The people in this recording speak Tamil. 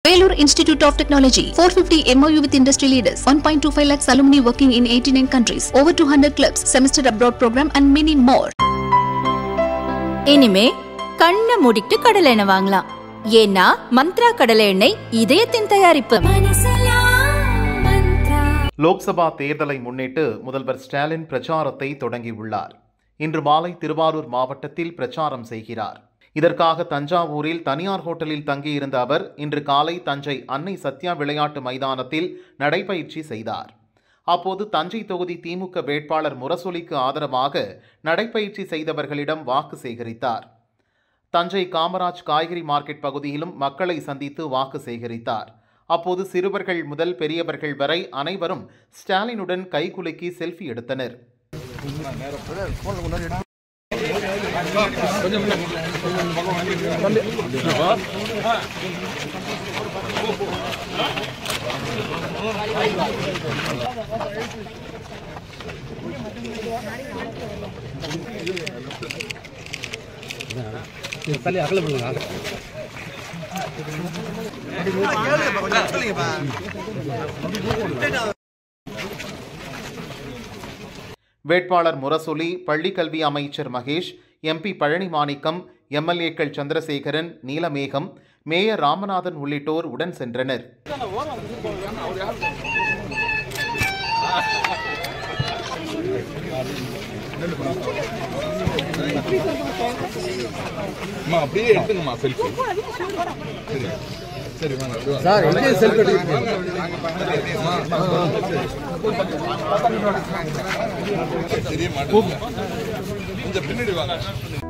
Vellore Institute of Technology, 450 MOU with industry leaders, 1.25 lakhs alumni working in 89 countries, over 200 clubs, semester abroad program and many more. இனிமே கண்ணை மூடிட்டு கடலை எண்ணெய் வாங்கலாம் ஏன்னா மந்த்ரா கடலை எண்ணெய் இதயத்தின் தயாரிப்பு லோக்சபா தேர்தலை முன்னிட்டு முதல்வர் ஸ்டாலின் பிரச்சாரத்தை தொடங்கியுள்ளார் இன்று மாலை திருவாரூர் மாவட்டத்தில் பிரச்சாரம் செய்கிறார் இதற்காக தஞ்சாவூரில் தனியார் ஹோட்டலில் தங்கியிருந்த அவர் இன்று காலை தஞ்சை அன்னை சத்யா விளையாட்டு மைதானத்தில் நடைபயிற்சி செய்தார் அப்போது தஞ்சை தொகுதி திமுக வேட்பாளர் முரசொலிக்கு ஆதரவாக நடைபயிற்சி செய்தவர்களிடம் வாக்கு சேகரித்தார் தஞ்சை காமராஜ் காய்கறி மார்க்கெட் பகுதியிலும் மக்களை சந்தித்து வாக்கு சேகரித்தார் அப்போது சிறுவர்கள் முதல் பெரியவர்கள் வரை அனைவரும் ஸ்டாலினுடன் கைகுலுக்கி செல்ஃபி எடுத்தனர் வேட்பாளர் முரசொலி பள்ளிக்கல்வி அமைச்சர் மகேஷ் எம்பி பழனி மாணிக்கம் எம்எல்ஏக்கள் சந்திரசேகரன் நீலமேகம் மேயர் ராமநாதன் உள்ளிட்டோர் உடன் சென்றனர் அம்மா அப்படியே எடுத்துங்கம்மா செல்ஃபி சரி வாங்க சார் எங்கே செல்ஃபி எடுக்கிறீங்க தெரிய மாட்டேங்குது கொஞ்சம் பின்னாடி வாங்க